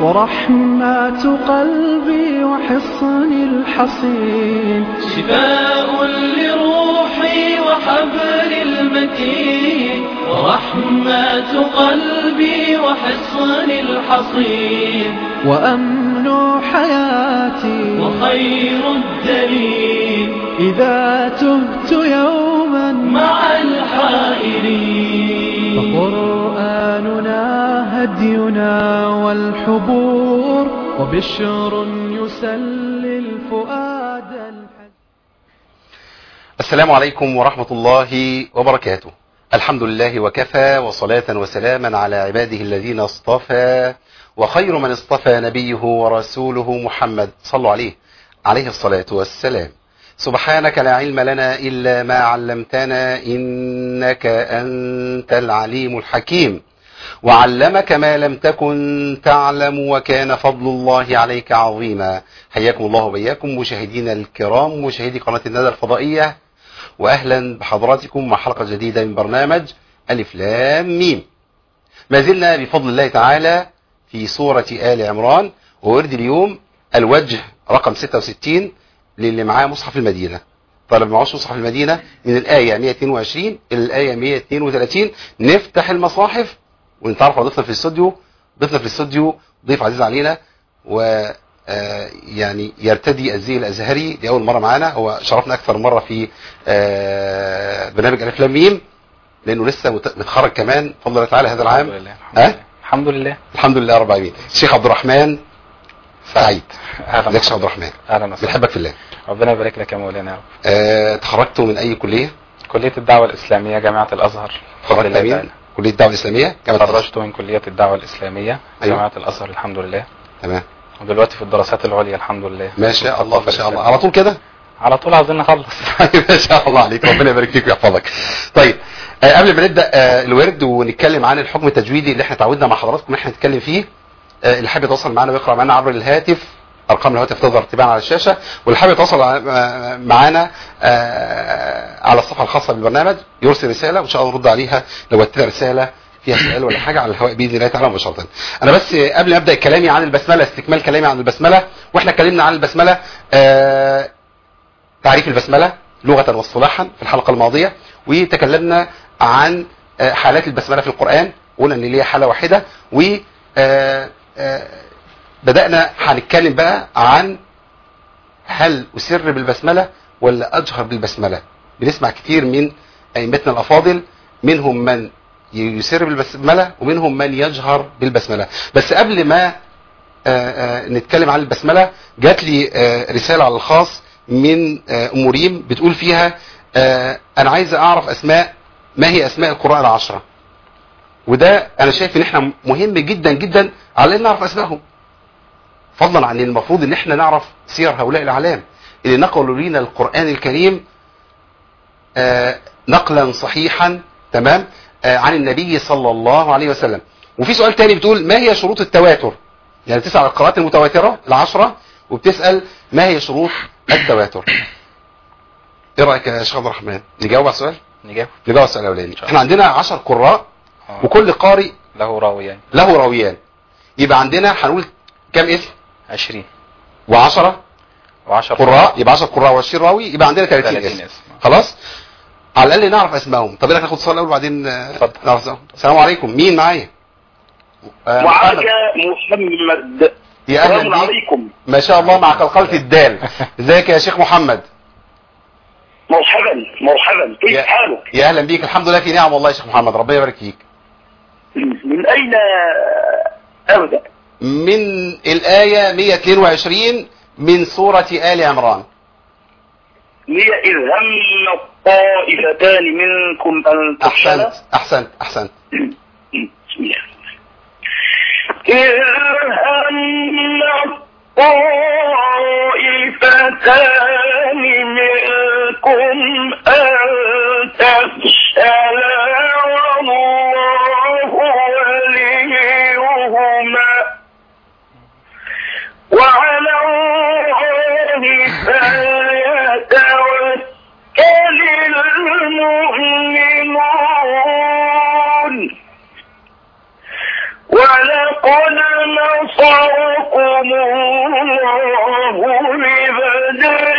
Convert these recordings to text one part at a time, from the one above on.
ورحمة قلبي وحصن الحصين شفاء لروحي وحبل المتين ورحمة قلبي وحصن الحصين وأمن حياتي وخير الدليل إذا تهت يوما مع الحائرين فقرآننا هدينا والحبور وبشر يسلي الفؤاد الحزين السلام عليكم ورحمة الله وبركاته الحمد لله وكفى وصلاة وسلاما على عباده الذين اصطفى وخير من اصطفى نبيه ورسوله محمد صلوا عليه عليه الصلاة والسلام سبحانك لا علم لنا إلا ما علمتنا إنك أنت العليم الحكيم وعلمك ما لم تكن تعلم وكان فضل الله عليك عظيما حياكم الله وبياكم مشاهدينا الكرام مشاهدي قناة الندى الفضائية وأهلا بحضراتكم مع حلقة جديدة من برنامج ألف لام ميم ما زلنا بفضل الله تعالى في سورة آل عمران وورد اليوم الوجه رقم 66 للي معاه مصحف المدينة طالب معهوش مصحف المدينة من الآية 122 إلى الآية 132 نفتح المصاحف ونتعرف على ضيفنا في الاستوديو ضيفنا في الاستوديو ضيف عزيز علينا و آه، يعني يرتدي الزي الازهري دي اول مره معانا هو شرفنا اكثر مره في آه، برنامج الف لام ميم لانه لسه مت- متخرج كمان بفضل الله تعالى هذا العام الحمد لله ها؟ الحمد لله الحمد لله رب العالمين الشيخ عبد الرحمن سعيد اهلا ازيك يا شيخ عبد الرحمن اهلا وسهلا بنحبك في الله ربنا يبارك لك يا مولانا يا رب آه، تخرجت من اي كليه كلية الدعوة الإسلامية جامعة الأزهر بفضل تخرجت الله مين تعالى. كليه الدعوه الاسلاميه جامعه الأزهر. تخرجت من كلية الدعوة الإسلامية أيوة. جامعة الأزهر الحمد لله تمام ودلوقتي في الدراسات العليا الحمد لله ما شاء الله ما شاء الله على طول كده على طول عاوزين نخلص ما شاء الله عليك ربنا يبارك فيك ويحفظك طيب آه، قبل ما نبدا آه، الورد ونتكلم عن الحكم التجويدي اللي احنا تعودنا مع حضراتكم ان احنا نتكلم فيه آه، اللي حابب يتواصل معانا ويقرا معانا عبر الهاتف ارقام الهاتف تظهر تباعا على الشاشه واللي حابب يتواصل آه، معانا آه، على الصفحه الخاصه بالبرنامج يرسل رساله وان شاء الله نرد عليها لو وجدتنا رساله فيها سؤال ولا حاجه على الهواء باذن الله تعالى مباشره. انا بس آه، قبل ما ابدا كلامي عن البسمله استكمال كلامي عن البسمله واحنا اتكلمنا عن البسمله آه، تعريف البسملة لغة واصطلاحا في الحلقة الماضية وتكلمنا عن آه، حالات البسملة في القرآن قلنا ان ليها حالة واحدة و آه، آه، بدأنا هنتكلم بقى عن هل أسر بالبسملة ولا أجهر بالبسملة بنسمع كتير من أئمتنا الأفاضل منهم من يسر بالبسملة ومنهم من يجهر بالبسملة بس قبل ما آه، آه، نتكلم عن البسملة جات لي آه، رسالة على الخاص من آه، أم ريم بتقول فيها آه، أنا عايز أعرف أسماء ما هي أسماء القراء العشرة وده أنا شايف إن إحنا مهم جدا جدا على إن نعرف أسمائهم فضلا عن المفروض إن إحنا نعرف سير هؤلاء الأعلام اللي نقلوا لنا القرآن الكريم آه، نقلا صحيحا تمام آه، عن النبي صلى الله عليه وسلم وفي سؤال تاني بتقول ما هي شروط التواتر يعني بتسأل عن القراءات المتواترة العشرة وبتسأل ما هي شروط التواتر ايه رأيك يا شيخ عبد الرحمن نجاوب على السؤال نجاوب نجاوب على السؤال الاولاني شاء احنا عندنا 10 قراء آه. وكل قارئ له راويان له راويان يبقى عندنا هنقول كام اسم 20 و10 و10 قراء يبقى 10 قراء و20 راوي يبقى عندنا 30 30 اسم اسم خلاص على الاقل نعرف اسمائهم طب ايه رايك ناخد اتصال الاول وبعدين آه، اتفضل. نعرف اسمائهم السلام عليكم مين معايا آه، معك محمد. محمد يا السلام اهلا بيك عليكم ما شاء الله مع قلقلة الدال ازيك يا شيخ محمد مرحبا مرحبا كيف يا- حالك يا اهلا بيك الحمد لله في نعم والله يا شيخ محمد ربنا يبارك فيك من اين ابدا من الآية 122 من سورة آل عمران هي اذ هم الطائفتان منكم ان تفشلا أحسنت أحسنت أحسنت بسم الله إذ هم الطائفتان منكم أن تفشلا والله وليهما وعلى الله فليتوكل المؤمنون ولقد نصركم نصركم الله ببدر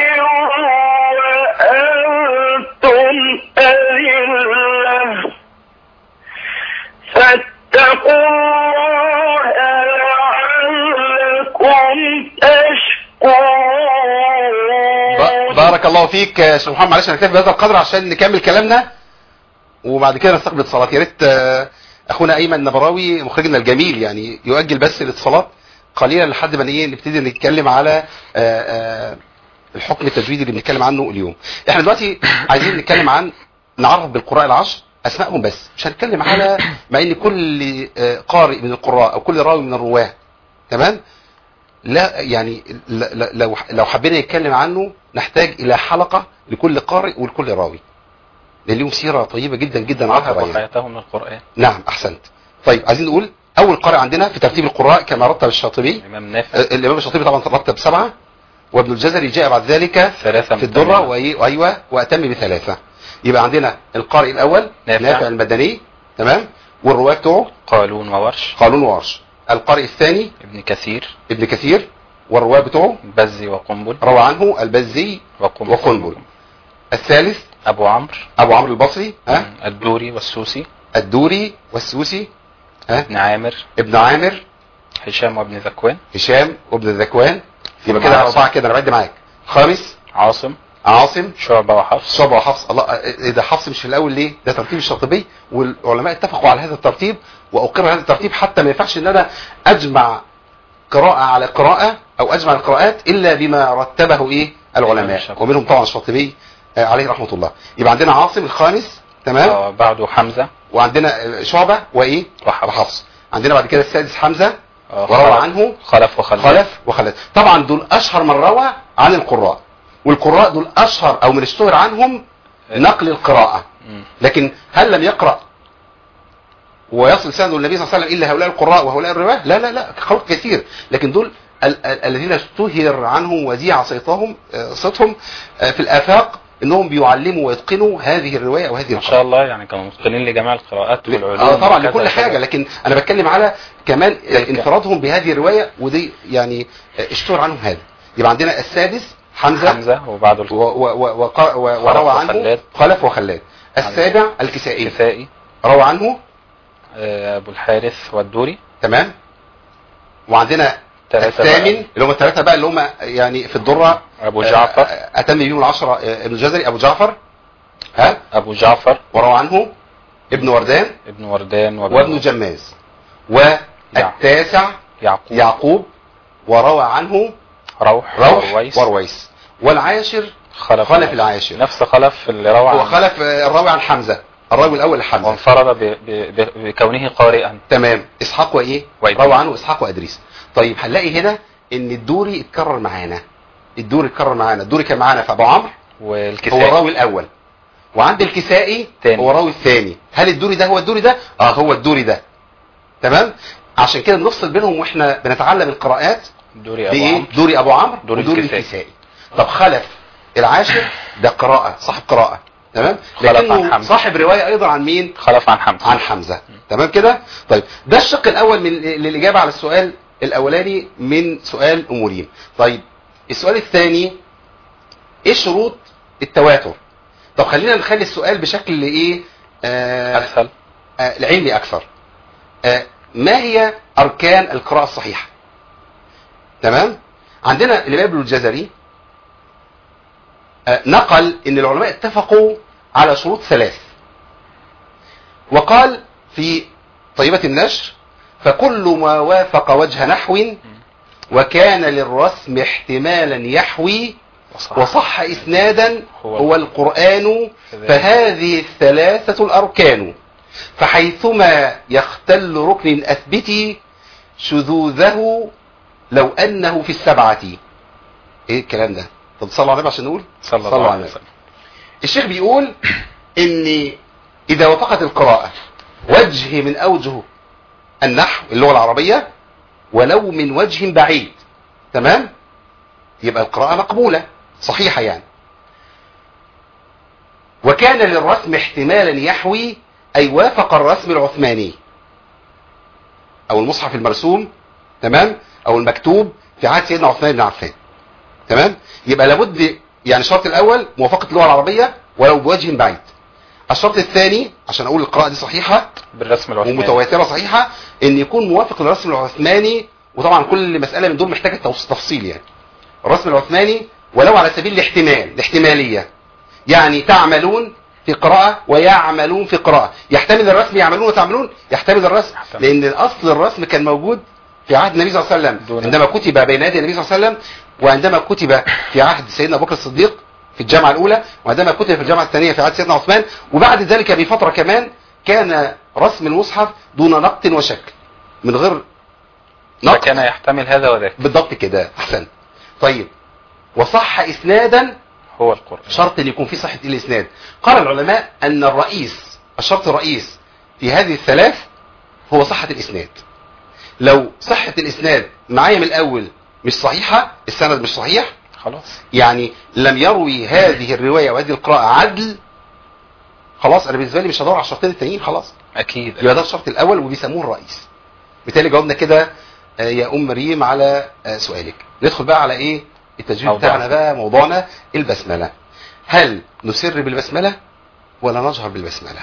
وأنتم أذلة فاتقوا الله لعلكم تشكرون ب- بارك الله فيك يا شيخ محمد معلش نكتفي بهذا القدر عشان نكمل كلامنا وبعد كده نستقبل اتصالات يا ريت آه، اخونا ايمن نبراوي مخرجنا الجميل يعني يؤجل بس الاتصالات قليلا لحد ما ايه نبتدي نتكلم على آه، آه، الحكم التجويدي اللي بنتكلم عنه اليوم احنا دلوقتي عايزين نتكلم عن نعرف بالقراء العشر اسمائهم بس مش هنتكلم على مع ان كل آه، قارئ من القراء او كل راوي من الرواه تمام لا يعني ل- ل- لو لو حبينا نتكلم عنه نحتاج الى حلقه لكل قارئ ولكل راوي لان ليهم سيره طيبه جدا جدا عطره وهب يعني. حياته من القرآن نعم احسنت طيب عايزين نقول اول قارئ عندنا في ترتيب القراء كما رتب الشاطبي الإمام نافع آه، الامام الشاطبي طبعا رتب سبعه وابن الجزري جاء بعد ذلك ثلاثة في الدره متممة. وإيه- وايوه واتم بثلاثه يبقى عندنا القارئ الاول نافع. نافع المدني تمام والرواه بتوعه قالون وورش قالون وعرش القارئ الثاني ابن كثير ابن كثير والرواه بتوعه بزي وقنبل روى عنه البزي وقنبل وقنبل الثالث أبو عمرو ابو عمرو البصري ها الدوري والسوسي الدوري والسوسي ها ابن عامر ابن عامر هشام وابن ذكوان هشام وابن ذكوان يبقى ثم كده عاصم. اربعه كده انا بعد معاك خامس عاصم عاصم شعبة وحفص شعبة وحفص الله إيه ده حفص مش في الاول ليه ده ترتيب الشاطبي والعلماء اتفقوا على هذا الترتيب واقر هذا الترتيب حتى ما ينفعش ان انا اجمع قراءة على قراءة او اجمع القراءات الا بما رتبه ايه العلماء الشاطبي. ومنهم طبعا الشاطبي آه، عليه رحمة الله يبقى عندنا عاصم الخامس تمام آه، بعده حمزة وعندنا شعبة وايه وحفص وحفص عندنا بعد كده السادس حمزة آه، وروى خلف- عنه خلف وخلف خلف وخلف طبعا دول اشهر من روى عن القراء والقراء دول اشهر او من اشتهر عنهم نقل القراءة مم. لكن هل لم يقرأ ويصل سند النبي صلى الله عليه وسلم الا هؤلاء القراء وهؤلاء الرواه لا لا لا خلق كثير لكن دول ال- ال- الذين اشتهر عنهم وذيع صيتهم آه، صيتهم آه، في الافاق انهم بيعلموا ويتقنوا هذه الروايه او هذه ما القراءه شاء الله يعني كانوا متقنين لجميع القراءات والعلوم اه طبعا وكذا لكل وكذا. حاجه لكن انا بتكلم على كمان آه، تلك. انفرادهم بهذه الروايه ودي يعني آه، اشتهر عنهم هذا يبقى عندنا السادس حمزه حمزة وبعده و- و- و- وق- و- وروى عنه وخلاد. خلف وخلاد السابع الكسائي الكسائي روى عنه آه، أبو الحارث والدوري تمام وعندنا ثلاثة الثامن بقى. اللي هم الثلاثه بقى اللي هم يعني في الدره أبو آه، جعفر آه، اتم بيهم العشره آه، ابن الجزري ابو جعفر ها أبو جعفر وروى عنه ابن وردان ابن وردان وابن وابن جماز والتاسع يعقوب يعقوب وروى عنه روح روح ورويس ورويس والعاشر خلف خلف العاشر نفس خلف اللي روى هو عنه خلف آه، الراوي عن حمزه الراوي الاول لحمزه وانفرد ب- ب- ب- بكونه قارئا تمام اسحاق وايه وإدريس. روى عنه اسحاق وادريس طيب هنلاقي هنا ان الدوري اتكرر معانا الدوري اتكرر معانا الدوري كان معانا في ابو عمرو هو والكسائي الراوي الاول وعند الكسائي تاني. هو الراوي الثاني هل الدوري ده هو الدوري ده اه هو الدوري ده تمام عشان كده بنفصل بينهم واحنا بنتعلم القراءات دوري أبو بايه عمرو دوري ابو عمرو دوري ودوري الكسائي. الكسائي طب خلف العاشر ده قراءة صاحب قراءة تمام خلف عن لكنه حمزة. صاحب رواية ايضا عن مين خلف عن حمزة عن حمزة تمام كده طيب ده الشق الاول من للاجابه على السؤال الاولاني من سؤال ام ريم طيب السؤال الثاني ايه شروط التواتر طب خلينا نخلي السؤال بشكل ايه آه أسهل آه العلمي اكثر آه ما هي اركان القراءه الصحيحه تمام عندنا الامام ابن الجزري آه نقل ان العلماء اتفقوا على شروط ثلاث وقال في طيبة النشر فكل ما وافق وجه نحو وكان للرسم احتمالا يحوي وصح, وصح إسنادا هو هو القرآن فهذه الثلاثة الأركان فحيثما يختل ركن أثبتي شذوذه لو أنه في السبعة إيه الكلام ده طب صلوا على النبي عشان نقول صلى الله عليه وسلم الشيخ بيقول ان اذا وافقت القراءة وجه من اوجه النحو اللغة العربية ولو من وجه بعيد تمام يبقى القراءة مقبولة صحيحة يعني وكان للرسم احتمالا يحوي اي وافق الرسم العثماني او المصحف المرسوم تمام او المكتوب في عهد سيدنا عثمان بن عفان تمام يبقى لابد يعني الشرط الاول موافقه اللغه العربيه ولو بوجه بعيد الشرط الثاني عشان اقول القراءه دي صحيحه بالرسم العثماني ومتواتره صحيحه ان يكون موافق للرسم العثماني وطبعا كل مساله من دول محتاجه توص- تفصيل يعني الرسم العثماني ولو على سبيل الاحتمال الاحتماليه يعني تعملون في قراءة ويعملون في قراءة يحتمل الرسم يعملون وتعملون يحتمل الرسم يحتمل. لأن أصل الرسم كان موجود في عهد النبي صلى الله عليه وسلم دون- عندما كتب بين يدي النبي صلى الله عليه وسلم وعندما كتب في عهد سيدنا أبو بكر الصديق في الجامعة الأولى وعندما كتب في الجامعة الثانية في عهد سيدنا عثمان وبعد ذلك بفترة كمان كان رسم المصحف دون نقط وشكل من غير نقط فكان يحتمل هذا وذاك بالضبط كده أحسن طيب وصح إسنادا هو القرآن شرط ان يكون في صحة الاسناد قال العلماء ان الرئيس الشرط الرئيس في هذه الثلاث هو صحة الاسناد لو صحة الاسناد معايا من الاول مش صحيحة السند مش صحيح خلاص يعني لم يروي هذه الرواية وهذه القراءة عدل خلاص انا بالنسبة لي مش هدور على الشرطين التانيين خلاص اكيد يبقى ده الشرط الاول وبيسموه الرئيس بالتالي جاوبنا كده آه، يا ام ريم على آه، سؤالك ندخل بقى على ايه التجويد موضوع. بتاعنا بقى موضوعنا البسمله هل نسر بالبسمله ولا نجهر بالبسمله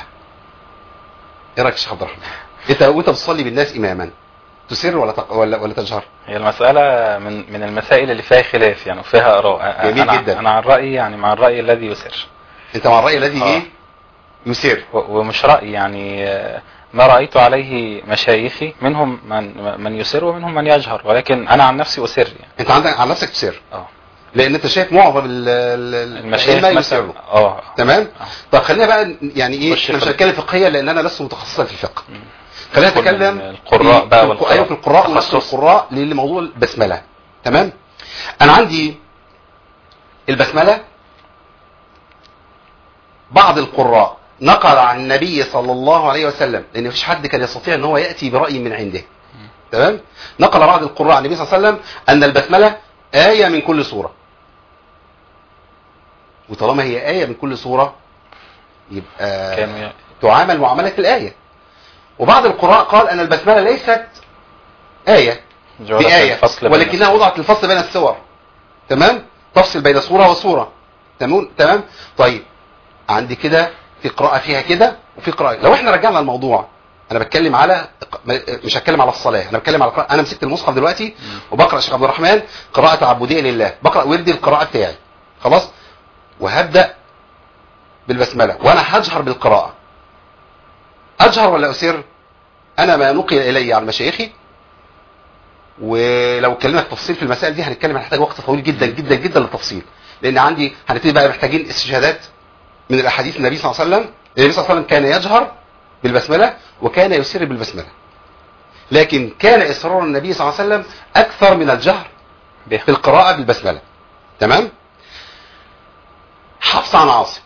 ايه رايك يا شيخ عبد الرحمن انت وانت بتصلي بالناس اماما تسر ولا تق... ولا ولا تجهر هي المسألة من من المسائل اللي فيها خلاف يعني وفيها آراء جميل أنا جدا. أنا عن رأيي يعني مع الرأي الذي يسر انت مع الراي الذي آه. ايه يسر و- ومش رأي يعني آه، ما رأيت عليه مشايخي منهم من من يسر ومنهم من يجهر ولكن أنا عن نفسي أسر يعني انت عندك عن نفسك تسر اه لان انت شايف معظم ال- ال- المشايخ الائمه مثلا يسروا اه تمام آه. طب خلينا بقى يعني ايه خش احنا مش في- هنتكلم فقهيا لان انا لست متخصصا في الفقه مم. خلينا ندخل نتكلم من القراء في- بقى في الق- والقراء. ايوه في القراء ونفس تخصص. القراء لموضوع البسمله تمام انا عندي البسمله بعض القراء نقل عن النبي صلى الله عليه وسلم لان مفيش حد كان يستطيع ان هو ياتي براي من عنده تمام نقل بعض القراء عن النبي صلى الله عليه وسلم ان البسمله ايه من كل سوره وطالما هي ايه من كل سوره يبقى كانوا ي- تعامل معاملة الآية وبعض القراء قال أن البسملة ليست آية جواز بآية الفصل بين ولكنها السور. وضعت الفصل بين السور تمام تفصل بين سورة وسورة تمام تمام طيب عندي كده في قراءة فيها كده وفي قراءة لو احنا رجعنا الموضوع انا بتكلم على مش هتكلم على الصلاة انا بتكلم على القراءة. انا مسكت المصحف دلوقتي وبقرأ شيخ عبد الرحمن قراءة تعبدية لله بقرأ وردي القراءة بتاعي خلاص وهبدأ بالبسملة وانا هجهر بالقراءة اجهر ولا اسر انا ما نقل الي عن مشايخي ولو اتكلمنا التفصيل في المسائل دي هنتكلم هنحتاج وقت طويل جدا جدا جدا للتفصيل لان عندي هنبتدي بقى محتاجين استشهادات من الاحاديث النبي صلى الله عليه وسلم النبي صلى الله عليه وسلم كان يجهر بالبسمله وكان يسر بالبسمله لكن كان اصرار النبي صلى الله عليه وسلم اكثر من الجهر به في القراءه بالبسمله تمام حفص عن عاصم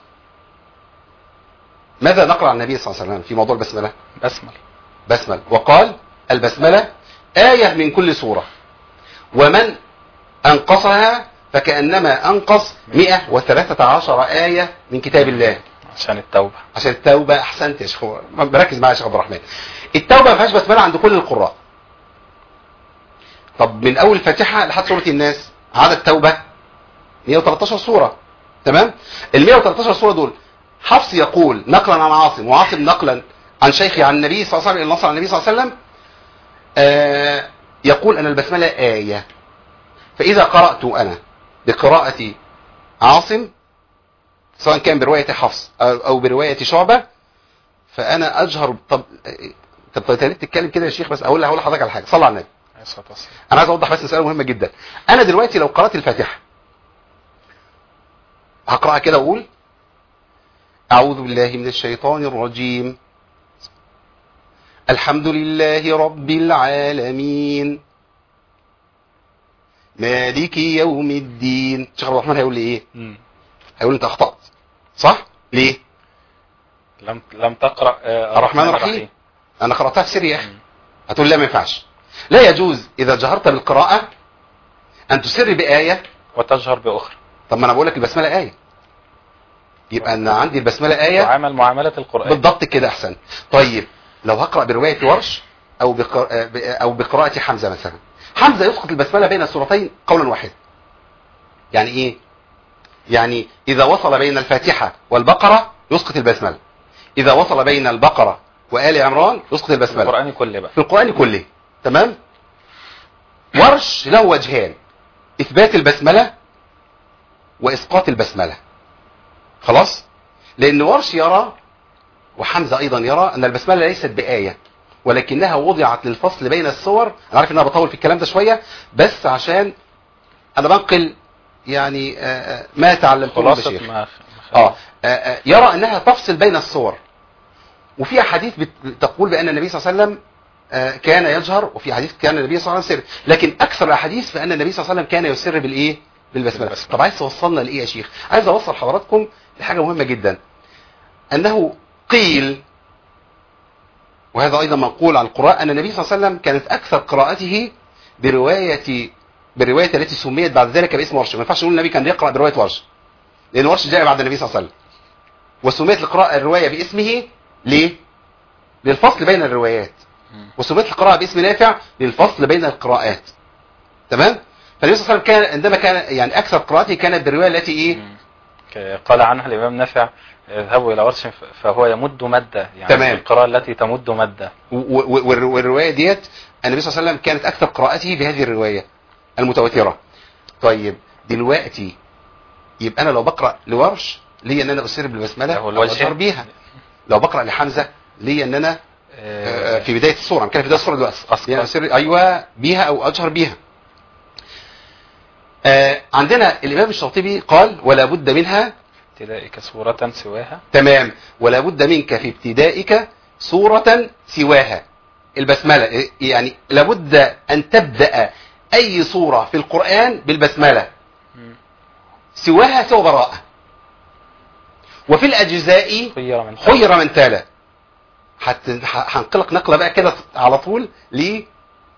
ماذا نقرا عن النبي صلى الله عليه وسلم في موضوع البسمله بسمل بسمل وقال البسملة آية من كل سورة ومن أنقصها فكأنما أنقص 113 آية من كتاب الله عشان التوبة عشان التوبة أحسنت يا شيخ بركز معايا يا شيخ عبد الرحمن التوبة ما فيهاش بسملة عند كل القراء طب من أول الفاتحة لحد سورة الناس عدد توبة 113 سورة تمام ال 113 سورة دول حفص يقول نقلا عن عاصم وعاصم نقلا عن شيخي عن النبي صلى الله عليه وسلم النصر عن النبي صلى الله عليه وسلم آه يقول أن البسملة آية فإذا قرأت أنا بقراءة عاصم سواء كان برواية حفص أو أو برواية شعبة فأنا أجهر طب طب طب انت تتكلم كده يا شيخ بس أقول هقول لحضرتك على حاجة صلى على النبي عليه الصلاة والسلام انا عايز اوضح بس مساله مهمه جدا انا دلوقتي لو قرات الفاتحه هقراها كده واقول اعوذ بالله من الشيطان الرجيم الحمد لله رب العالمين مالك يوم الدين شيخ عبد الرحمن هيقول لي ايه مم. هيقول انت اخطات صح ليه لم لم تقرأ آه، الرحمن الرحيم انا قراتها في سري يا اخي هتقول لا ما ينفعش لا يجوز اذا جهرت بالقراءه ان تسر بايه وتجهر بأخرى طب ما انا بقول لك البسمله ايه يبقى ان عندي البسمله ايه تعامل معاملة القرآن بالضبط كده احسن طيب لو هقرا بروايه ورش او بقر... او بقراءه حمزه مثلا حمزه يسقط البسمله بين السورتين قولا واحدا يعني ايه يعني اذا وصل بين الفاتحه والبقره يسقط البسمله اذا وصل بين البقره وال عمران يسقط البسمله القرآن كله بقى في القرآن كله تمام ورش له وجهان إثبات البسملة وإسقاط البسملة خلاص لأن ورش يرى وحمزة أيضا يرى أن البسملة ليست بآية ولكنها وضعت للفصل بين الصور أنا عارف أن أنا بطول في الكلام ده شوية بس عشان أنا بنقل يعني آه، آه، ما تعلمته من خلاصة البشير ما آه آه، آه، يرى أنها تفصل بين الصور وفي أحاديث بت- تقول بأن النبي صلى الله عليه وسلم آه، كان يجهر وفي حديث كان النبي صلى الله عليه وسلم يسر لكن أكثر الأحاديث فأن النبي صلى الله عليه وسلم كان يسر بالإيه بالبسملة بالبسملة. طب عايز توصلنا لإيه يا شيخ عايز أوصل حضراتكم لحاجة مهمة جدا أنه قيل وهذا أيضا منقول عن القراء أن النبي صلى الله عليه وسلم كانت أكثر قراءته برواية بالرواية التي سميت بعد ذلك باسم ورش ما ينفعش نقول النبي كان يقرأ برواية ورش لأن ورش جاء بعد النبي صلى الله عليه وسلم وسميت القراءة الرواية باسمه ليه؟ للفصل بين الروايات مم. وسميت القراءة باسم نافع للفصل بين القراءات تمام؟ فالنبي صلى الله عليه وسلم كان عندما كان يعني أكثر قراءته كانت بالرواية التي إيه؟ مم. ك- قال عنها الإمام نافع اذهبوا إلى ورش ف- فهو يمد مدة يعني تمام. القراءة التي تمد مدة و- و- والر- والرواية ديت النبي صلى الله عليه وسلم كانت أكثر قراءته بهذه الرواية المتواترة طيب دلوقتي يبقى أنا لو بقرأ لورش ليا أن أنا أسر بالبسملة له أو الوجه. أجهر بيها لو بقرأ لحمزة ليا أن أنا آه، آه، في بداية الصورة أنا كان في بداية الصورة دلوقتي أسقط. يعني أسر أيوة بيها أو أجهر بيها آه، عندنا الإمام الشاطبي قال ولا بد منها ابتدائك سورة سواها تمام ولا بد منك في ابتدائك صورة سواها البسملة يعني لابد أن تبدأ أي صورة في القرآن بالبسملة مم. سواها سوى براءة وفي الأجزاء خير من خير من تالا حت- ح- هنقلق نقلة بقى كده على طول ليه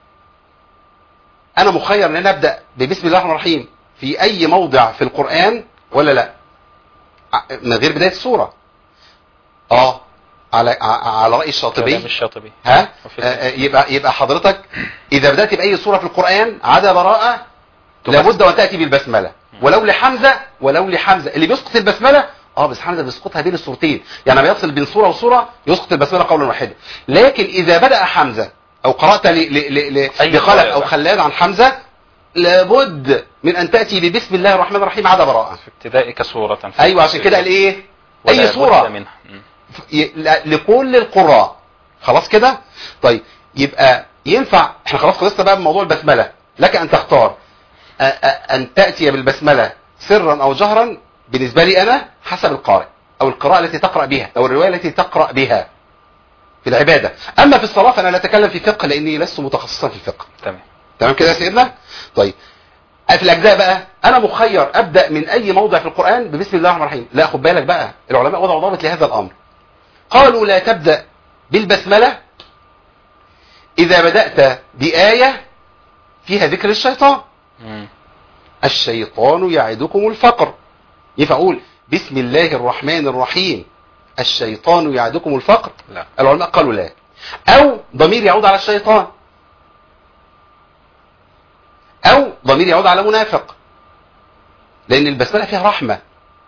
أنا مخير أن أنا أبدأ ببسم الله الرحمن الرحيم في أي موضع في القرآن ولا لا ع- من غير بداية السورة اه على ع- على رأي الشاطبي كلام الشاطبي ها وفي آه، آه، يبقى يبقى حضرتك إذا بدأت بأي سورة في القرآن عدا براءة تبسم. لابد وأن تأتي بالبسملة ولو لحمزة ولو لحمزة اللي بيسقط البسملة اه بس حمزة بيسقطها بين السورتين يعني لما يصل بين سورة وسورة يسقط البسملة قولا واحدا لكن إذا بدأ حمزة أو قرأت ل- ل- ل- ل- أي لخلف قراءة أو بقى. خلاد عن حمزة لابد من أن تأتي ببسم الله الرحمن الرحيم عدا براءة في ابتدائك سورة في أيوة عشان كده قال إيه ولا أي بد سورة منها مم. ي- ل- لكل القراء خلاص كده طيب يبقى ينفع احنا خلاص خلصنا بقى من موضوع البسمله لك ان تختار أ- أ- ان تاتي بالبسمله سرا او جهرا بالنسبه لي انا حسب القارئ او القراءه التي تقرا بها او الروايه التي تقرا بها في العباده اما في الصلاه فانا لا اتكلم في فقه لاني لست متخصصا في الفقه تمام تمام كده يا سيدنا طيب في الاجزاء بقى انا مخير ابدا من اي موضع في القران ببسم الله الرحمن الرحيم لا خد بالك بقى العلماء وضعوا ضابط لهذا الامر قالوا لا تبدا بالبسمله اذا بدات بايه فيها ذكر الشيطان مم. الشيطان يعدكم الفقر ينفع اقول بسم الله الرحمن الرحيم الشيطان يعدكم الفقر لا العلماء قالوا لا او ضمير يعود على الشيطان او ضمير يعود على منافق لان البسمله فيها رحمه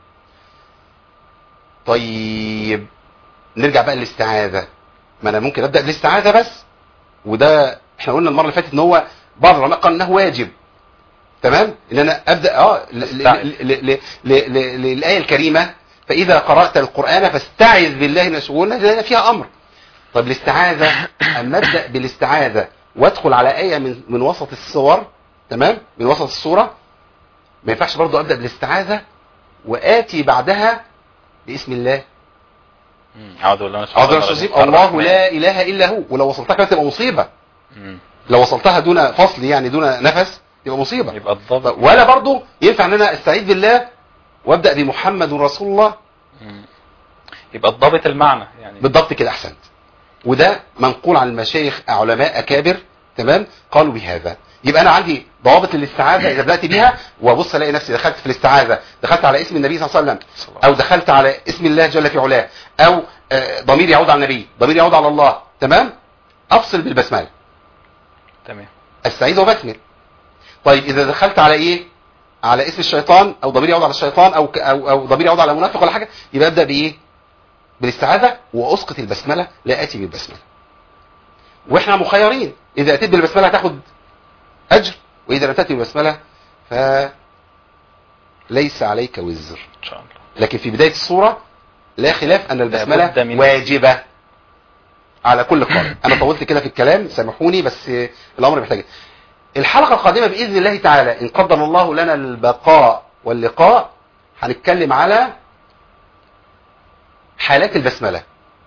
طيب نرجع بقى للاستعاذه ما انا ممكن ابدا بالاستعاذه بس وده احنا قلنا المره اللي فاتت ان هو بعض العلماء قال انه واجب تمام ان انا ابدا اه ل- ل- استعذ. ل- ل- ل- ل- للايه الكريمه فاذا قرات القران فاستعذ بالله من الشرور لان فيها امر طب الاستعاذه اما ابدا بالاستعاذه وادخل على ايه من من وسط الصور تمام من وسط الصوره ما ينفعش برضو ابدا بالاستعاذه واتي بعدها باسم الله مم. اعوذ بالله من الشيطان اعوذ بالله من الرجيم. الشيطان الله الرحمن. لا اله الا هو ولو وصلتها كده تبقى مصيبه مم. لو وصلتها دون فصل يعني دون نفس تبقى مصيبه يبقى الضبط ولا برضو ينفع ان انا استعيذ بالله وابدا بمحمد رسول الله مم. يبقى الضابط المعنى يعني بالضبط كده احسنت وده منقول عن المشايخ علماء اكابر تمام قالوا بهذا يبقى انا عندي ضوابط الاستعاذه اذا بدات بيها وابص الاقي نفسي دخلت في الاستعاذه دخلت على اسم النبي صلى الله عليه وسلم صلى الله او دخلت على اسم الله جل في علاه او آه، ضمير يعود على النبي ضمير يعود على الله تمام افصل بالبسمله تمام استعيذ وبسمل طيب اذا دخلت على ايه على اسم الشيطان او ضمير يعود على الشيطان او ك- او, أو ضمير يعود على منافق ولا حاجه يبقى ابدا بايه بالاستعاذه واسقط البسمله لا اتي بالبسمله واحنا مخيرين اذا اتيت بالبسمله هتاخد اجر واذا لم تاتي بالبسمله فليس عليك وزر ان شاء الله لكن في بدايه السوره لا خلاف ان البسمله لابد من- واجبه على كل قارئ انا طولت كده في الكلام سامحوني بس الامر محتاج الحلقه القادمه باذن الله تعالى ان قدر الله لنا البقاء واللقاء هنتكلم على حالات البسمله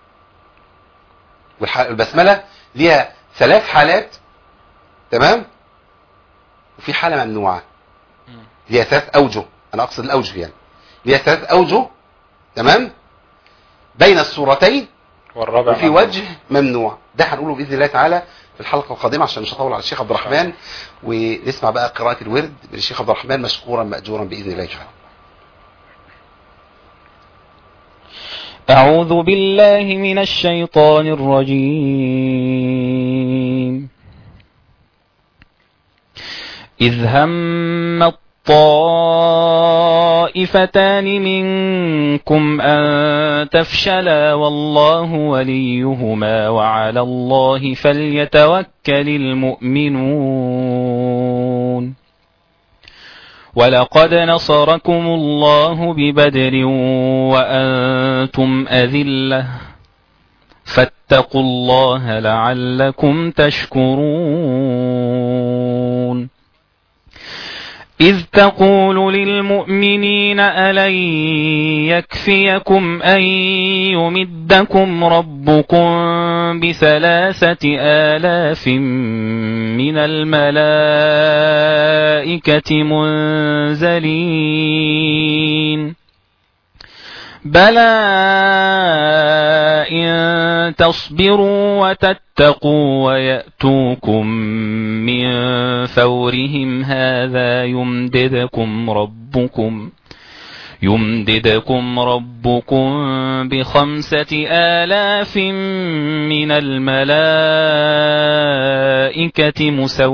والبسمله ليها ثلاث حالات تمام وفي حاله ممنوعه ليها ثلاث اوجه انا اقصد الاوجه يعني ليها ثلاث اوجه تمام بين السورتين والرابع وفي ممنوع. وجه ممنوع ده هنقوله باذن الله تعالى في الحلقه القادمه عشان مش هطول على الشيخ عبد الرحمن ونسمع بقى قراءه الورد من الشيخ عبد الرحمن مشكورا ماجورا باذن الله تعالى أعوذ بالله من الشيطان الرجيم إذ هم الطائفتان منكم أن تفشلا والله وليهما وعلى الله فليتوكل المؤمنون ولقد نصركم الله ببدر وأنتم أذلة فاتقوا الله لعلكم تشكرون إذ تقول للمؤمنين ألن يكفيكم أن يمدكم ربكم بثلاثة آلاف من الملائكة منزلين بلى إن تصبروا وتتقوا ويأتوكم من فورهم هذا يمددكم ربكم يمددكم ربكم بخمسة آلاف من الملائكة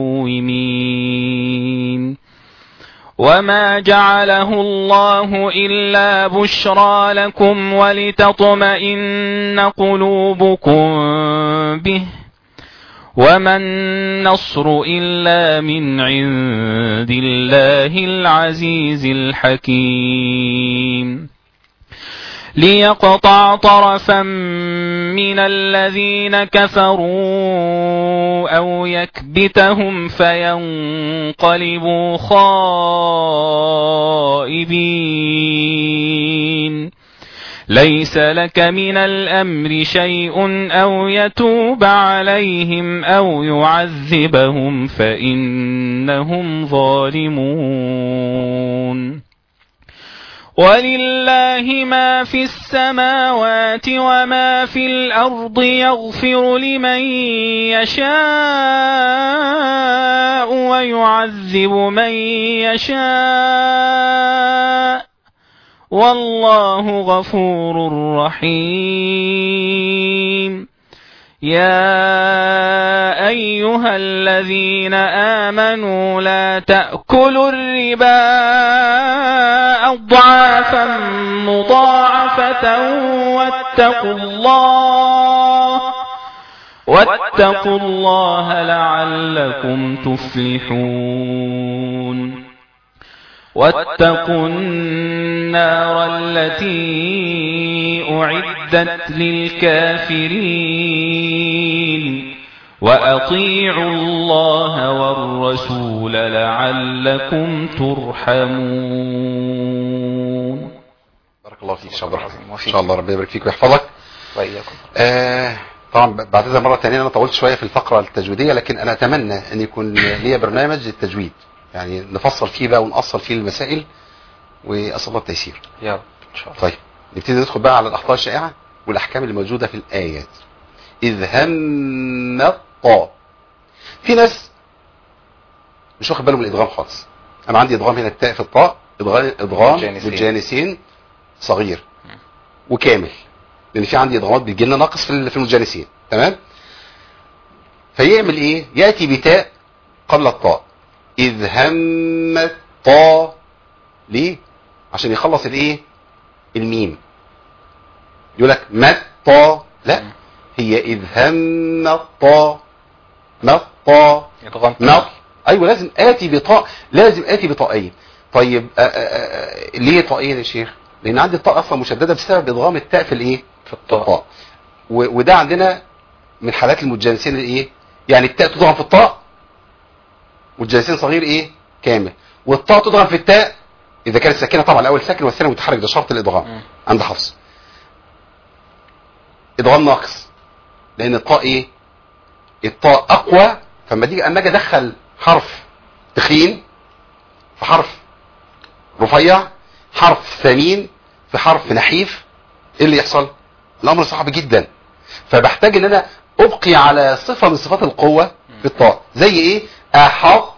مسومين وما جعله الله إلا بشرى لكم ولتطمئن قلوبكم به وما النصر إلا من عند الله العزيز الحكيم ليقطع طرفا من الذين كفروا أو يكبتهم فينقلبوا خائبين ليس لك من الأمر شيء أو يتوب عليهم أو يعذبهم فإنهم ظالمون ولله ما في السماوات وما في الأرض يغفر لمن يشاء ويعذب من يشاء والله غفور رحيم يا أيها الذين آمنوا لا تأكلوا الربا أضعافا مضاعفة واتقوا الله واتقوا الله لعلكم تفلحون واتقوا النار التي أعدت للكافرين وأطيعوا الله والرسول لعلكم ترحمون بارك الله فيك شيخ عبد الرحمن ان وفيك. شاء الله ربنا يبارك فيك ويحفظك وإياكم آه طبعا بعتذر مره ثانيه انا طولت شويه في الفقره التجويديه لكن انا اتمنى ان يكون ليا برنامج للتجويد يعني نفصل فيه بقى ونأصل فيه المسائل واسال الله التيسير يا رب إن شاء الله طيب نبتدي ندخل بقى على الاخطاء الشائعه والاحكام اللي موجوده في الايات اذ هم الطاء في ناس مش واخد باله من الادغام خالص انا عندي ادغام هنا التاء في الطاء ادغام ادغام بالجانسين. بالجانسين صغير وكامل لان في عندي ادغامات بتجي لنا ناقص في ال- في المتجانسين تمام فيعمل ايه ياتي بتاء قبل الطاء اذ هم الطاء ليه عشان يخلص الايه الميم يقول لك ما الطاء لا مم. هي اذ هم الطاء ما الطاء ادغام ما ايوه لازم اتي بطاء لازم اتي بطائين طيب آآ آآ ليه طائين يا شيخ لان عندي الطاء اصلا مشدده بسبب ادغام التاء في الايه في الطاء الطاء و- وده عندنا من حالات المتجانسين الايه يعني التاء تضغم في الطاء والجانسين صغير ايه كامل والطاء تضغم في التاء اذا كانت ساكنه طبعا الاول ساكن والثاني متحرك ده شرط الادغام مم. عند حفص ادغام ناقص لان الطاء ايه الطاء اقوى فلما تيجي اما اجي ادخل حرف تخين في حرف رفيع حرف ثمين في حرف نحيف ايه اللي يحصل الامر صعب جدا فبحتاج ان انا ابقي على صفه من صفات القوه في الطاء زي ايه احط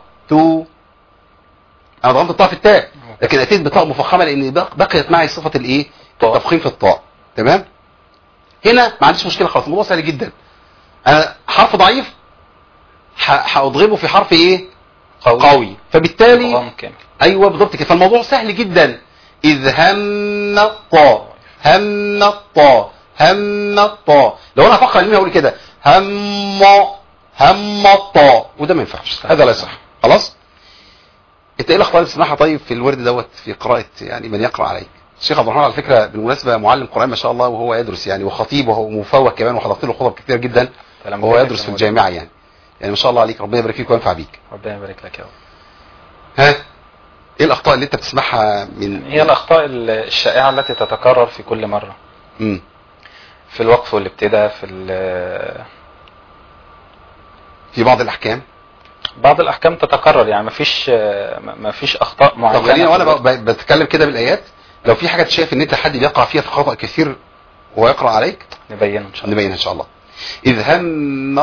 انا ضغمت الطاء في التاء لكن اتيت بطاء مفخمه لان بق- بقيت معي صفه الايه طاء. التفخيم في الطاء تمام هنا ما عنديش مشكله خالص الموضوع سهل جدا انا حرف ضعيف ح- هاضغمه في حرف ايه قوي, قوي فبالتالي ادغام كامل ايوه بالضبط كده فالموضوع سهل جدا اذ هم الطاء هم الطاء هم الطاء لو انا افكر الميم اقول كده هم هم الطاء وده ما ينفعش هذا لا يصح خلاص انت ايه الاخطاء اللي بتسمعها طيب في الورد دوت في قراءه يعني من يقرا عليك الشيخ عبد الرحمن على فكره بالمناسبه معلم قران ما شاء الله وهو يدرس يعني وخطيب وهو مفوه كمان وحضرت له خطب كتير جدا كلام وهو جميل يدرس في كلام الجامعه يعني يعني ما شاء الله عليك ربنا يبارك فيك وينفع بيك ربنا يبارك لك يا رب ها ايه الاخطاء اللي انت بتسمعها من هي الاخطاء الشائعه التي تتكرر في كل مره مم. في الوقف والابتداء في ال- في بعض الاحكام بعض الاحكام تتكرر يعني مفيش مفيش اخطاء معينه طب خلينا في وانا الوقف. ب- بتكلم كده بالايات لو في حاجه شايف ان انت حد بيقع فيها في خطا كثير وهو يقرا عليك نبينه ان شاء الله نبينها ان شاء الله اذ هم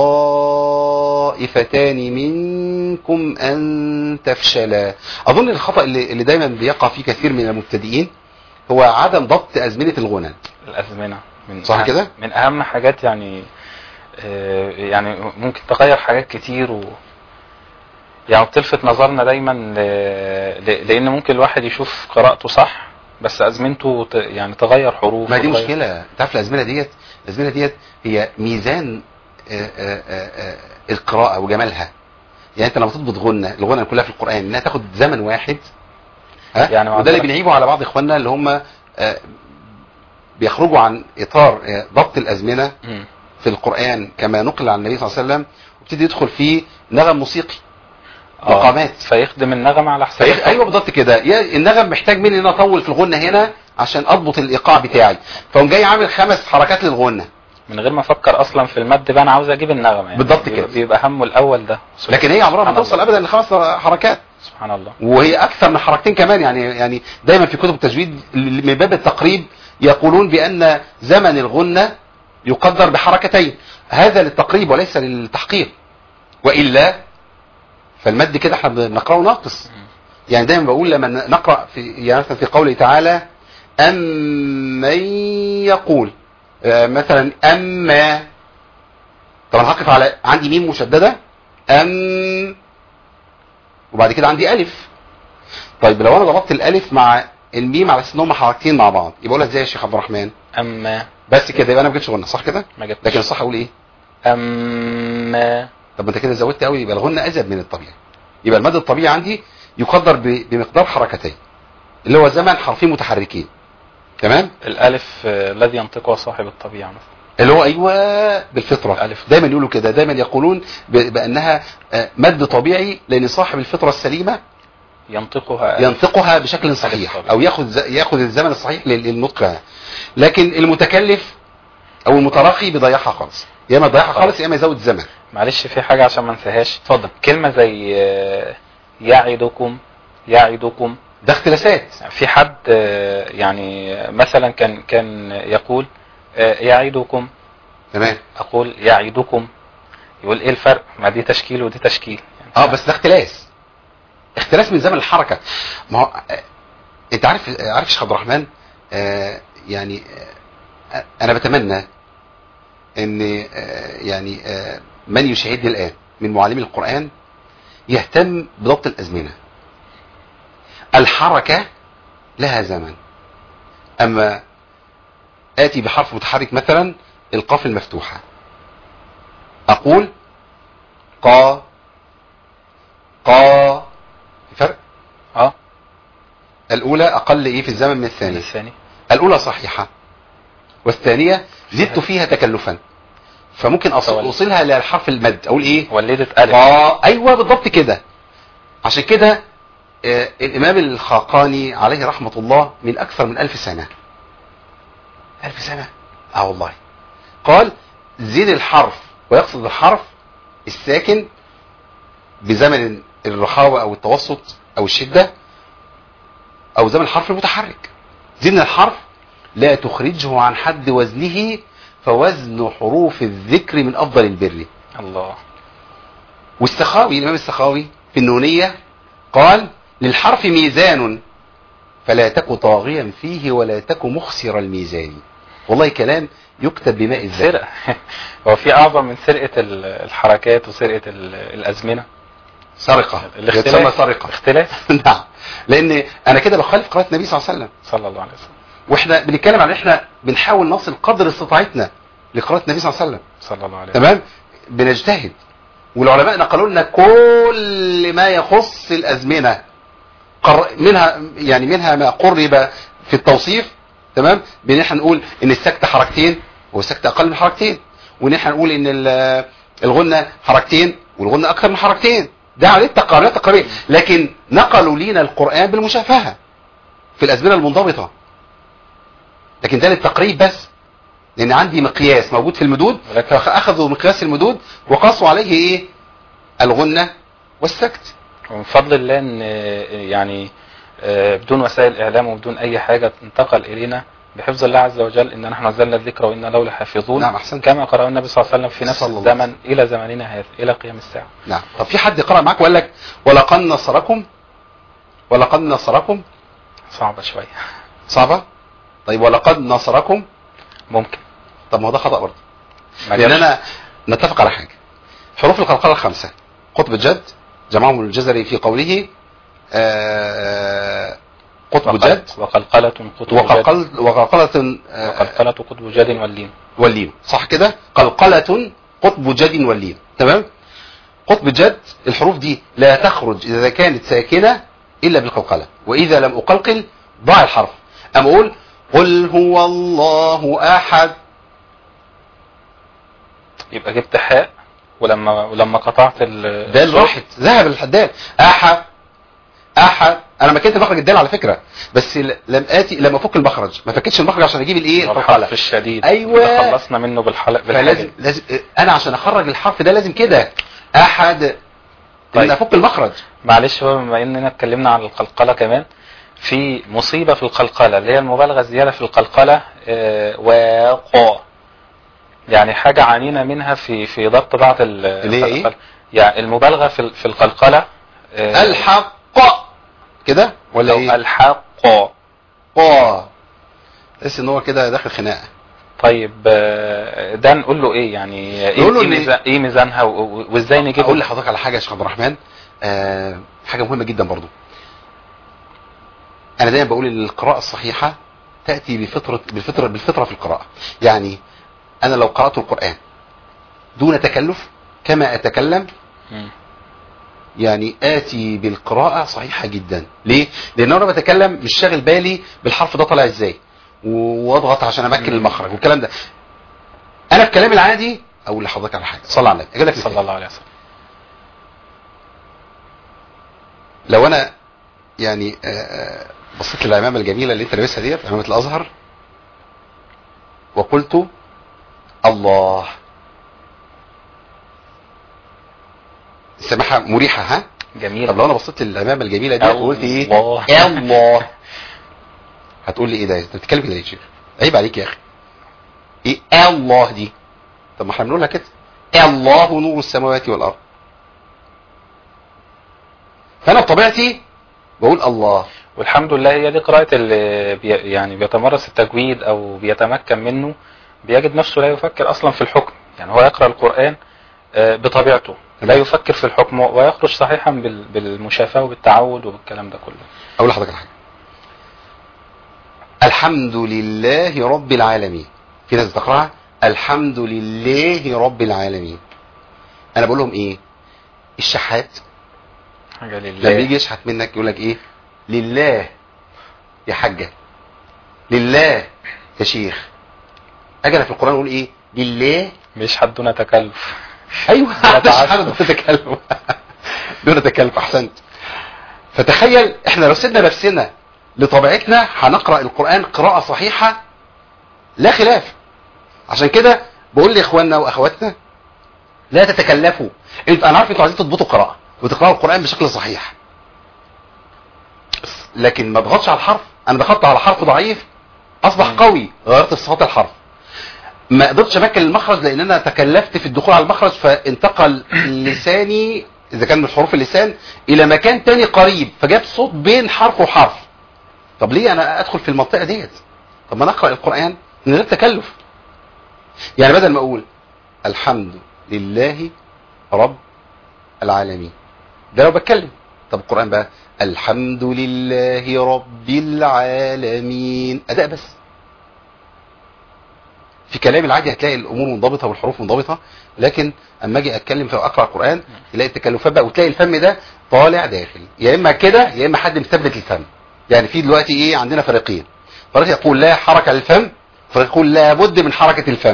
الطائفتان منكم ان تفشلا اظن الخطا اللي, اللي دايما بيقع فيه كثير من المبتدئين هو عدم ضبط ازمنه الغنى الازمنه من صح أهم- كده؟ من اهم حاجات يعني آه، يعني ممكن تغير حاجات كتير و يعني بتلفت نظرنا دايما ل... ل... لان ممكن الواحد يشوف قراءته صح بس ازمنته ت... يعني تغير حروف ما دي وتغير- مشكله انت عارف الازمنه ديت الازمنه ديت هي ميزان آه، آه، آه، آه، القراءه وجمالها يعني انت لما تضبط غنه الغنه كلها في القران انها تاخد زمن واحد ها يعني وده اللي معذرة. بنعيبه على بعض اخواننا اللي هم آه، بيخرجوا عن اطار آه، ضبط الازمنه مم. في القران كما نقل عن النبي صلى الله عليه وسلم وابتدي يدخل في نغم موسيقي آه، مقامات فيخدم النغمه على حساب فيخ... الخط. ايوه بالضبط كده يا النغم محتاج مني ان أنا اطول في الغنه هنا عشان اضبط الايقاع بتاعي فقوم جاي عامل خمس حركات للغنه من غير ما افكر اصلا في المد بقى انا عاوز اجيب النغمه يعني بالضبط بيبقى- كده. بيبقى همه الاول ده لكن هي عمرها ما سبحان توصل الله. ابدا لخمس حركات سبحان الله وهي اكثر من حركتين كمان يعني يعني دايما في كتب التجويد اللي من باب التقريب يقولون بان زمن الغنه يقدر بحركتين هذا للتقريب وليس للتحقيق والا فالمد كده احنا بنقراه ناقص يعني دايما بقول لما نقرا في يعني مثلا في قوله تعالى امن يقول آه، مثلا اما طبعا هقف على عندي ميم مشدده ام وبعد كده عندي الف طيب لو انا ضبطت الالف مع الميم على اساس ان هم حركتين مع بعض يبقى اقولها ازاي يا شيخ عبد الرحمن اما بس كده يبقى انا ما جبتش غنه صح كده ما جبتش لكن الصح اقول ايه اما طب ما انت كده زودت قوي يبقى الغنه ازيد من الطبيعي يبقى المد الطبيعي عندي يقدر ب- بمقدار حركتين اللي هو زمن حرفين متحركين تمام الالف آه، الذي ينطقه صاحب الطبيعه مثلا اللي هو ايوه بالفطره الألف. دايما يقولوا كده دايما يقولون ب- بانها آه، مد طبيعي لان صاحب الفطره السليمه ينطقها ألف. ينطقها بشكل صحيح طبيعي. او ياخذ ز- ياخذ الزمن الصحيح لل- للنطق لكن المتكلف او المترقي بيضيعها خالص يا اما يضيعها خالص يا اما يزود الزمن معلش في حاجه عشان ما انساهاش اتفضل كلمه زي آه، يعدكم يعدكم ده اختلاسات في حد آه، يعني مثلا كان كان يقول آه، يعدكم تمام اقول يعدكم يقول ايه الفرق ما دي تشكيل ودي تشكيل يعني اه بس ده اختلاس اختلاس من زمن الحركه ما هو آه، انت عارف آه، عارف يا شيخ عبد الرحمن آه يعني آه انا بتمنى ان آه يعني آه من يشاهدني الان من معلمي القران يهتم بضبط الازمنه الحركه لها زمن اما اتي بحرف متحرك مثلا القاف المفتوحه اقول قا قا في فرق اه الاولى اقل ايه في الزمن من الثانيه الثاني الاولى صحيحه والثانيه زدت فيها تكلفا فممكن أصل فول- اوصلها للحرف المد اقول ايه ولدت الف قا ايوه بالضبط كده عشان كده آه، الامام الخاقاني عليه رحمه الله من اكثر من ألف سنه ألف سنه اه والله قال زيد الحرف ويقصد الحرف الساكن بزمن الرخاوه او التوسط او الشده او زمن الحرف المتحرك زدنا الحرف لا تخرجه عن حد وزنه فوزن حروف الذكر من افضل البر الله والسخاوي الامام السخاوي في النونيه قال للحرف ميزان فلا تك طاغيا فيه ولا تك مخسر الميزان والله كلام يكتب بماء الذهب سرقة هو في اعظم من سرقة ال- الحركات وسرقة ال- الازمنة سرقه الاختلاف يتسمى سرقه اختلاف نعم لان انا كده بخالف قراءه النبي صلى الله عليه وسلم صلى الله عليه وسلم واحنا بنتكلم عن احنا بنحاول نصل قدر استطاعتنا لقراءه النبي صلى الله عليه وسلم صلى الله عليه وسلم تمام بنجتهد والعلماء نقلوا لنا كل ما يخص الازمنه قر... منها يعني منها ما قرب في التوصيف تمام بان احنا نقول ان السكت حركتين والسكت اقل من حركتين وان احنا نقول ان ال- الغنه حركتين والغنه اكثر من حركتين ده عليه تقارير تقارير لكن نقلوا لينا القران بالمشافهه في الازمنه المنضبطه لكن ده للتقريب بس لان عندي مقياس موجود في المدود ولكن- فاخذوا مقياس المدود وقاسوا عليه ايه الغنه والسكت ومن فضل الله ان يعني آه، بدون وسائل اعلام وبدون اي حاجة انتقل الينا بحفظ الله عز وجل ان نحن نزلنا الذكر وانا له لحافظون نعم، أحسنت. كما قرأ النبي صلى الله عليه وسلم في نفس صلى الله عليه الزمن الى زمننا هذا الى قيام الساعة نعم طب في حد قرأ معاك وقال لك ولقد نصركم ولقد نصركم صعبة شوية صعبة طيب ولقد نصركم ممكن طب ما هو ده خطأ برضه ما لأن جابش. أنا نتفق على حاجة حروف القلقلة الخمسة قطب الجد جمعهم الجزري في قوله آه، قطب وقل- جد وقلقلة قطب جد وقلقل وقلقلة آه، وقلقلة قطب جد واللين واللين صح كده قلقلة قطب جد واللين تمام قطب جد الحروف دي لا تخرج إذا كانت ساكنة إلا بالقلقلة وإذا لم أقلقل ضاع الحرف أما أقول قل هو الله أحد يبقى جبت حاء ولما ولما قطعت ال دال راحت ذهب الحداد أحد أحد أنا ما كنت بخرج الدال على فكرة بس ل- لم آتي لم أفك المخرج ما فكتش المخرج عشان أجيب الإيه القلقلة الحرف الشديد أيوة. اللي خلصنا منه بالحلق فلازم بالحاجة لازم أنا عشان أخرج الحرف ده لازم كده أحد طيب. طيب. أفك المخرج معلش بقى بما اننا اتكلمنا عن القلقلة كمان في مصيبة في القلقلة اللي هي المبالغة الزيادة في القلقلة آه، وقا يعني حاجة عانينا منها في في ضبط بعض ال- اللي هي إيه؟ القلقلة. يعني المبالغة في ال- في القلقلة آه، الحق كده ولا أو ايه الحق اه تحس ان هو كده داخل خناقه طيب آه، ده نقول له ايه يعني ايه نقول له إيه إن- ميزان- ايه ميزانها و- و- وازاي نجيب اقول لحضرتك على حاجه يا شيخ عبد الرحمن آه حاجه مهمه جدا برضو انا دايما بقول ان القراءه الصحيحه تاتي بفطره بالفطره بالفطره في القراءه يعني انا لو قرات القران دون تكلف كما اتكلم مم. يعني اتي بالقراءه صحيحه جدا ليه لان انا بتكلم مش شاغل بالي بالحرف ده طالع ازاي واضغط عشان امكن مم. المخرج والكلام ده انا في كلامي العادي اقول لحضرتك على حاجه صلى على النبي اجي لك مثال. صلى الله عليه وسلم لو انا يعني آه، آه، بصيت للعمامه الجميله اللي انت لابسها ديت عمامه الازهر وقلت الله سماحه مريحه ها جميل طب لو انا بصيت للعمامه الجميله ديت وقلت ايه الله. يا الله هتقول لي ايه ده انت بتتكلم كده ليه يا شيخ عيب عليك يا اخي ايه يا الله دي طب ما احنا بنقولها كده يا الله نور السماوات والارض فانا بطبيعتي بقول الله والحمد لله هي دي قراءة اللي بي يعني بيتمرس التجويد او بيتمكن منه بيجد نفسه لا يفكر اصلا في الحكم يعني هو يقرأ القرآن آه، بطبيعته لا يفكر في الحكم ويخرج صحيحا بال- بالمشافاة وبالتعود وبالكلام ده كله اقول لحضرتك على حاجه الحمد لله رب العالمين في ناس بتقراها الحمد لله رب العالمين انا بقول لهم ايه الشحات حاجة لما لله يجي يشحت منك يقول لك ايه لله يا حاجه لله يا شيخ اجي أنا في القران اقول ايه لله مش حد دون تكلف ايوه لا ده تعسف. شحات دون تكلف دون تكلف احسنت فتخيل احنا لو سيبنا نفسنا لطبيعتنا هنقرا القران قراءه صحيحه لا خلاف عشان كده بقول لاخواننا واخواتنا لا تتكلفوا انت انا عارف انتوا عايزين تضبطوا قراءه وتقراوا القران بشكل صحيح لكن ما اضغطش على الحرف انا ضغطت على حرف ضعيف اصبح قوي غيرت في صفات الحرف ما قدرتش امكن المخرج لان انا تكلفت في الدخول على المخرج فانتقل لساني اذا كان من حروف اللسان الى مكان تاني قريب فجاب صوت بين حرف وحرف طب ليه انا ادخل في المنطقه ديت طب ما نقرا القران من غير تكلف يعني بدل ما اقول الحمد لله رب العالمين ده لو بتكلم طب القران بقى الحمد لله رب العالمين اداء بس في كلامي العادي هتلاقي الامور منضبطه والحروف منضبطه لكن اما اجي اتكلم في اقرا قران تلاقي التكلفات بقى وتلاقي الفم ده طالع داخل يا اما كده يا اما حد مثبت الفم يعني في دلوقتي ايه عندنا فريقين فريق يقول لا حركه للفم فريق يقول لابد من حركه الفم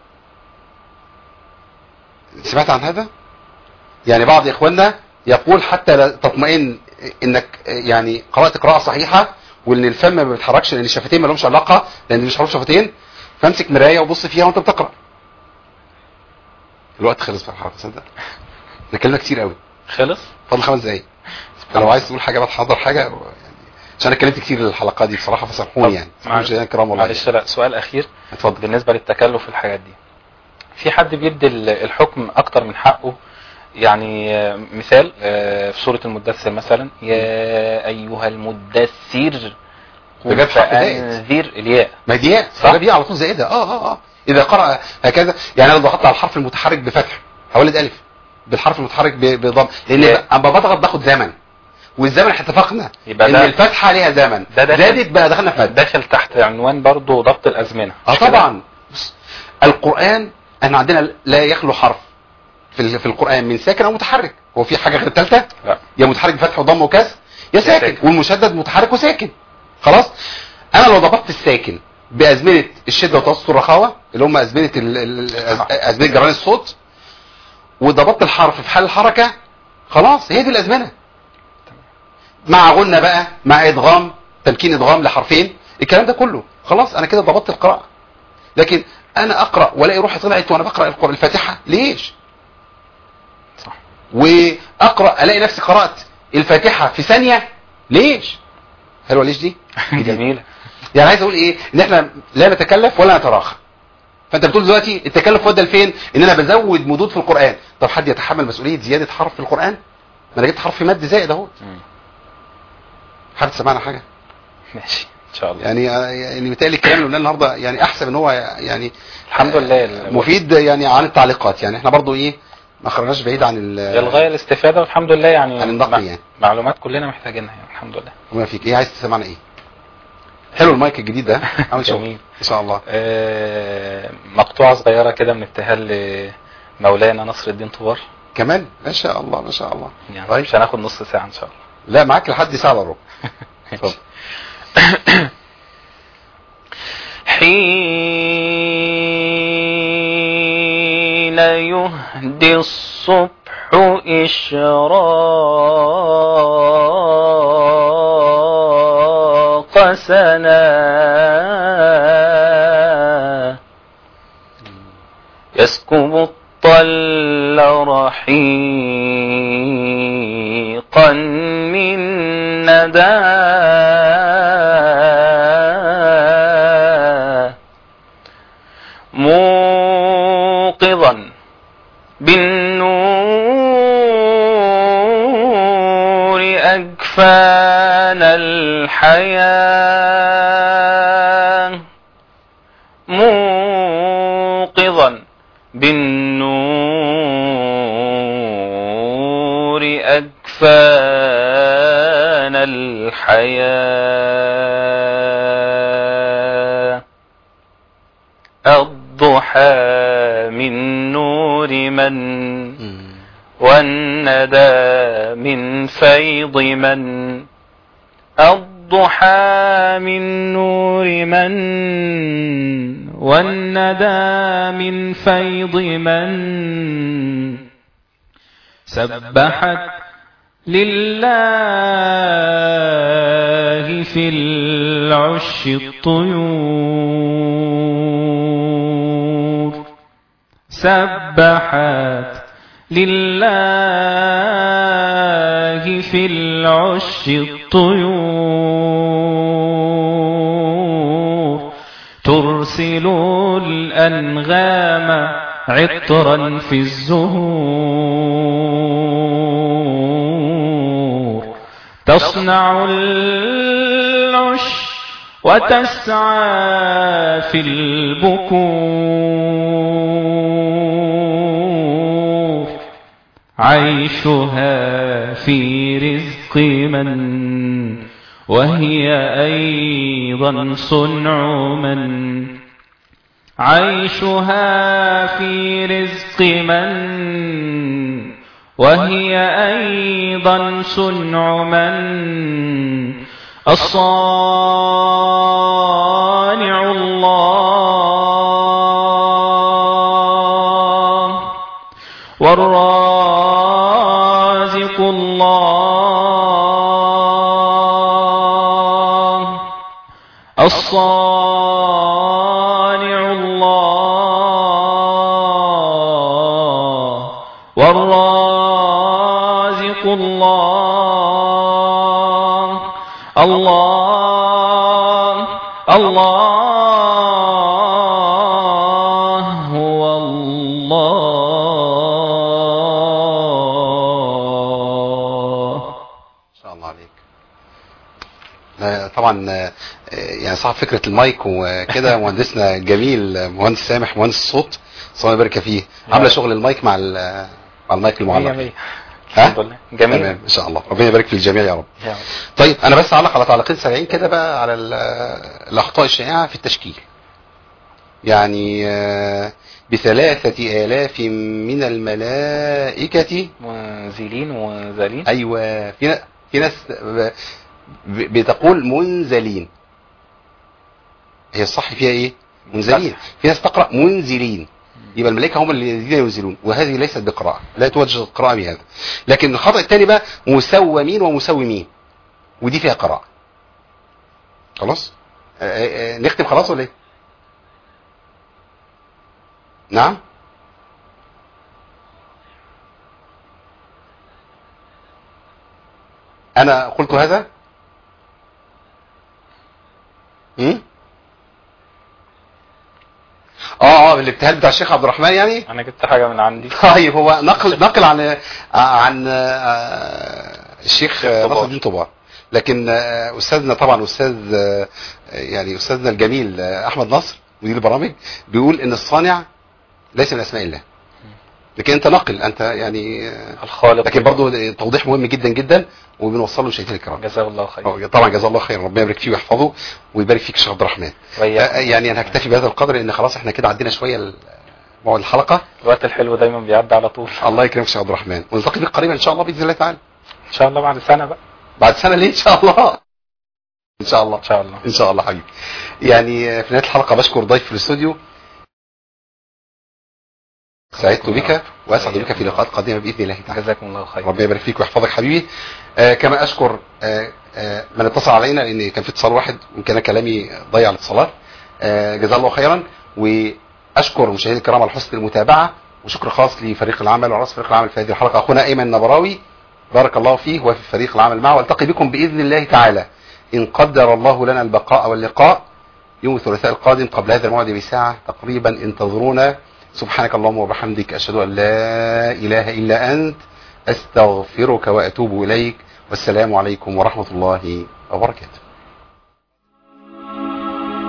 سمعت عن هذا يعني بعض اخواننا يقول حتى لا تطمئن انك يعني قرات قراءه صحيحه وان الفم ما بيتحركش لان الشفتين ما لهمش علاقه لان مش حروف شفتين فامسك مرايه وبص فيها وانت بتقرا الوقت خلص في الحلقه تصدق احنا اتكلمنا كتير قوي خلص فاضل خمس دقايق فلو عايز تقول حاجه بقى تحضر حاجه يعني عشان انا اتكلمت كتير الحلقه دي بصراحه فسامحوني يعني معلش- مشاهدينا الكرام والله معلش لا سؤال اخير اتفضل بالنسبة للتكلف في الحاجات دي في حد بيدي ال- الحكم اكتر من حقه يعني آه، مثال آه، في سورة المدثر مثلا يا ايها المدثر قم ده جاب حق زائد. فانذر الياء ما دي صح. صح دي على طول زائده اه اه اه اذا قرأ هكذا يعني انا ضغطت على الحرف المتحرك بفتح هولد الف بالحرف المتحرك ب- بضم لان يا. ب- اما بضغط باخد زمن والزمن احنا اتفقنا يبقى ان ده- الفتحه ليها زمن ده داخل- زادت بقى دخلنا في مد داخل تحت عنوان برضو ضبط الازمنة اه مش كده؟ طبعا بص، القران احنا عندنا لا يخلو حرف في ال- في القران من ساكن او متحرك هو في حاجه غير الثالثه لا يا متحرك بفتح وضم وكسر يا ساكن ساكن. والمشدد متحرك وساكن خلاص انا لو ضبطت الساكن بازمنه الشده وتوسط الرخاوه اللي هم ازمنه ال- ال- ال- أز- ازمنه جران الصوت وضبطت الحرف في حال الحركه خلاص هي دي الازمنه مع غنى بقى مع ادغام تمكين ادغام لحرفين الكلام ده كله خلاص انا كده ضبطت القراءه لكن انا اقرا والاقي روحي طلعت وانا بقرا القرآن الفاتحه ليش صح واقرا الاقي نفسي قرات الفاتحه في ثانيه ليش حلوه ليش دي جميلة يعني عايز اقول ايه ان احنا لا نتكلف ولا نتراخى فانت بتقول دلوقتي التكلف ودى لفين ان انا بزود مدود في القران طب حد يتحمل مسؤوليه زياده حرف في القران ما انا جبت حرف مد زائد اهو مم. حابب تسمعنا حاجه ماشي ان شاء الله يعني يعني بالتالي الكلام اللي قلناه النهارده يعني احسب ان هو يعني الحمد لله ال- مفيد يعني عن التعليقات يعني احنا برضو ايه ما خرجناش بعيد عن ال هي الغاية الاستفادة والحمد لله يعني عن النقد مع- يعني. معلومات كلنا محتاجينها يعني الحمد لله ربنا فيك ايه عايز تسمعنا ايه حلو المايك الجديد ده عامل شغل جميل. ان شاء الله آه، مقطوعة صغيرة كده من ابتهال لمولانا نصر الدين طوبار كمان ما شاء الله ما شاء الله يعني طيب. مش هناخد نص ساعة ان شاء الله لا معاك لحد ساعه الا ربع اتفضل. حين يهدي الصبح إشراق سنا يسكب الطل رحيقا من نداه موقظا بالنور أجفان الحياة موقظا بالنور الحياة الضحى من نور من والندى من فيض من الضحى من نور من والندى من فيض من سبحت لله في العش الطيور سبحت لله في العش الطيور ترسل الأنغام عطرا في الزهور تصنع العش وتسعى في البكور عيشها في رزق من وهي أيضا صنع من عيشها في رزق من وهي أيضا صنع من الصانع الله والرازق الله الصانع الله والرازق الله الله الله هو الله ما شاء الله عليك آه، طبعا آه، يعني صاحب فكرة المايك وكده مهندسنا الجميل آه، مهندس سامح مهندس الصوت صلى الله يبارك فيه عامله شغل المايك مع ال- مع المايك مية المعلق مية ها؟ الحمد لله جميل تمام ان شاء الله ربنا يبارك في الجميع يا رب يا رب. طيب انا بس اعلق على تعليقين سريعين كده بقى على ال- الاخطاء الشائعه في التشكيل يعني آه، بثلاثة آلاف من الملائكة منزلين ومنزلين أيوة في نا- في ناس ب- ب- بتقول منزلين هي الصح فيها إيه؟ منزلين في ناس تقرأ منزلين يبقى الملائكة هم الذين ينزلون وهذه ليست بقراءة لا توجه القراءة بهذا لكن الخطأ الثاني بقى مسومين ومسومين ودي فيها قراءة خلاص آه، آه، آه، نختم خلاص ولا ايه نعم انا قلت هذا هم؟ اه اه الابتهال بتاع الشيخ عبد الرحمن يعني انا جبت حاجة من عندي طيب هو نقل نقل عن عن آه، الشيخ آه، طبار. نصر الدين طبار لكن آه، استاذنا طبعا استاذ آه، يعني استاذنا الجميل آه، احمد نصر مدير البرامج بيقول ان الصانع ليس من اسماء الله لكن انت نقل انت يعني آه، الخالق لكن برضه توضيح مهم جدا جدا وبنوصله لمشاهدينا الكرام جزاه الله خير آه، طبعا جزاه الله خير ربنا يبارك فيه ويحفظه ويبارك فيك الشيخ عبد الرحمن آه، وإياكم. يعني انا هكتفي بهذا القدر لان خلاص احنا كده عدينا شويه ال- موعد الحلقه الوقت الحلو دايما بيعدي على طول الله يكرمك يا شيخ عبد الرحمن ونلتقي بك قريبا ان شاء الله باذن الله تعالى ان شاء الله بعد سنة بقى بعد سنه ليه ان شاء الله ان شاء الله ان شاء الله ان شاء الله حبيبي يعني في نهايه الحلقه بشكر ضيف في الاستوديو سعدت بك واسعد بك في لقاءات قادمه باذن الله تعالى جزاكم الله خير ربنا يبارك فيك ويحفظك حبيبي آه كما اشكر آه آه من اتصل علينا لان كان في اتصال واحد وكان كلامي ضيع الاتصالات آه جزاه الله خيرا واشكر مشاهدينا الكرام على حسن المتابعه وشكر خاص لفريق العمل ورئيس فريق العمل في هذه الحلقه اخونا ايمن النبراوي بارك الله فيه وفي فريق العمل معه والتقي بكم باذن الله تعالى ان قدر الله لنا البقاء واللقاء يوم الثلاثاء القادم قبل هذا الموعد بساعه تقريبا انتظرونا سبحانك اللهم وبحمدك اشهد ان لا اله الا انت استغفرك واتوب اليك والسلام عليكم ورحمه الله وبركاته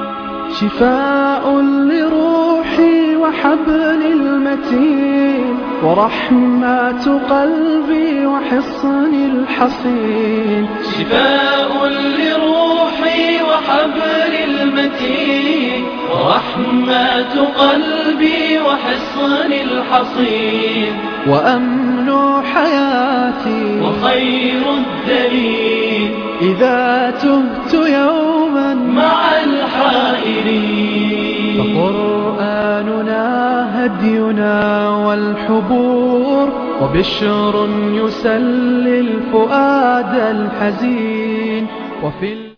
شفاء لروحي وحبل المتين ورحمة قلبي وحصن الحصين شفاء لروحي وحبل المتين ورحمة قلبي وحصن الحصين وأمن حياتي وخير الدليل إذا تهت يوما مع الحائرين فقرآننا هدينا والحبور وبشر يسلي الفؤاد الحزين وفي